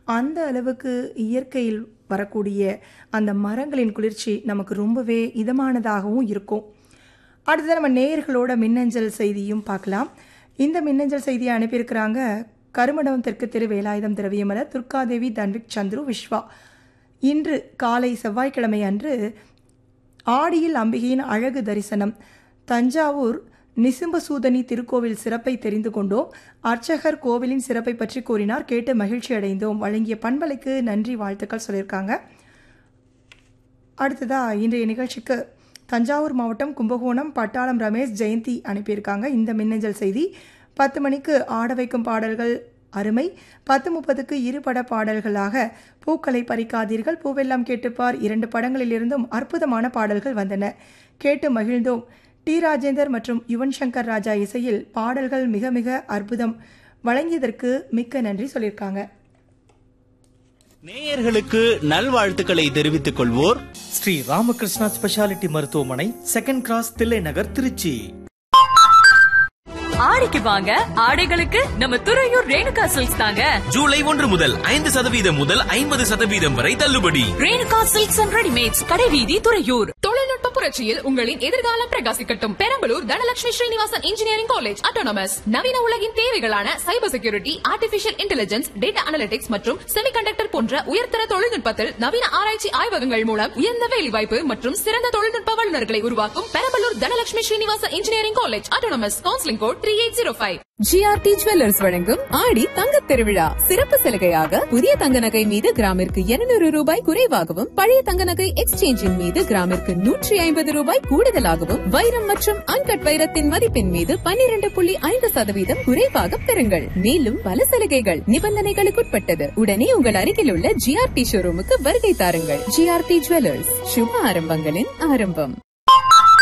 அந்த அளவுக்கு இயற்கையில் வரக்கூடிய அந்த மரங்களின் குளிர்ச்சி நமக்கு ரொம்பவே இதமானதாகவும் இருக்கும் அடுத்தது நம்ம நேயர்களோட மின்னஞ்சல் செய்தியும் பார்க்கலாம் இந்த மின்னஞ்சல் செய்தியை அனுப்பியிருக்கிறாங்க கருமண்டபம் தெற்கு திரு வேலாயுதம் திரவியமலர் துர்காதேவி தன்விக் சந்துரு விஸ்வா இன்று காலை செவ்வாய்க்கிழமை அன்று ஆடியில் அம்பிகையின் அழகு தரிசனம் தஞ்சாவூர் நிசிம்பசூதனி திருக்கோவில் சிறப்பை தெரிந்து கொண்டோம் அர்ச்சகர் கோவிலின் சிறப்பை பற்றி கூறினார் கேட்டு மகிழ்ச்சி அடைந்தோம் வழங்கிய பண்பலைக்கு நன்றி வாழ்த்துக்கள் சொல்லியிருக்காங்க அடுத்ததா இன்றைய நிகழ்ச்சிக்கு தஞ்சாவூர் மாவட்டம் கும்பகோணம் பட்டாளம் ரமேஷ் ஜெயந்தி அனுப்பியிருக்காங்க இந்த மின்னஞ்சல் செய்தி பத்து மணிக்கு ஆட வைக்கும் பாடல்கள் அருமை பத்து முப்பதுக்கு இரு பட பாடல்களாக பூக்களை பறிக்காதீர்கள் பூவெல்லாம் கேட்டுப்பார் இரண்டு படங்களிலிருந்தும் அற்புதமான பாடல்கள் வந்தன கேட்டு மகிழ்ந்தோம் டி ராஜேந்தர் மற்றும் யுவன் சங்கர் ராஜா இசையில் பாடல்கள் மிக மிக அற்புதம் வழங்கியதற்கு மிக்க நன்றி சொல்லியிருக்காங்க நேயர்களுக்கு நல்வாழ்த்துக்களை தெரிவித்துக் கொள்வோர் ஸ்ரீ ராமகிருஷ்ணா ஸ்பெஷாலிட்டி மருத்துவமனை செகண்ட் கிராஸ் தில்லை நகர் திருச்சி ஆடிக்கு வாங்க ஆடைகளுக்கு நம்ம துறையூர் ரேணுகா சில்க்ஸ் தாங்க ஜூலை ஒன்று முதல் ஐந்து சதவீதம் முதல் ஐம்பது சதவீதம் வரை தள்ளுபடி ரேணுகா சில்க்ஸ் அண்ட் ரெடிமேட்ஸ் கடைவீதி துறையூர் தொழில்நுட்ப புரட்சியில் உங்களின் எதிர்காலம் பிரகாசிக்கட்டும் Perambalur Dhanalakshmi Srinivasan engineering college autonomous நவீன உலகின் தேவைகளான cyber security artificial intelligence data analytics மற்றும் செமிகண்டக்டர் போன்ற உயர்தர தொழில்நுட்பத்தில் நவீன ஆராய்ச்சி ஆய்வகங்கள் மூலம் உயர்ந்த வேலைவாய்ப்பு மற்றும் சிறந்த தொழில்நுட்ப வல்லுநர்களை உருவாக்கும் Perambalur Dhanalakshmi Srinivasan engineering college autonomous counselling code three eight zero five GRT jewellers வழங்கும் ஆடி தங்க திருவிழா சிறப்பு சலுகையாக புதிய தங்க நகை மீது கிராமிற்கு 200 ரூபாய் குறைவாகவும் பழைய தங்க நகை எக்ஸ்சேஞ்சின் மீது கிராமிற்கு நூற்றி ஐம்பது ரூபாய் கூடுதலாகவும் வைரம் மற்றும் அன்கட் வைரத்தின் மதிப்பின் மீது 12.5% புள்ளி ஐந்து சதவீதம் குறைவாக பெறுங்கள் மேலும் பல சலுகைகள் நிபந்தனைகளுக்குட்பட்டது உடனே உங்கள் அருகில் உள்ள ஜிஆர்டி ஷோரூமுக்கு வருகை தாருங்கள் ஜிஆர்டி ஜுவல்லர்ஸ் சுப ஆரம்பங்களின் ஆரம்பம்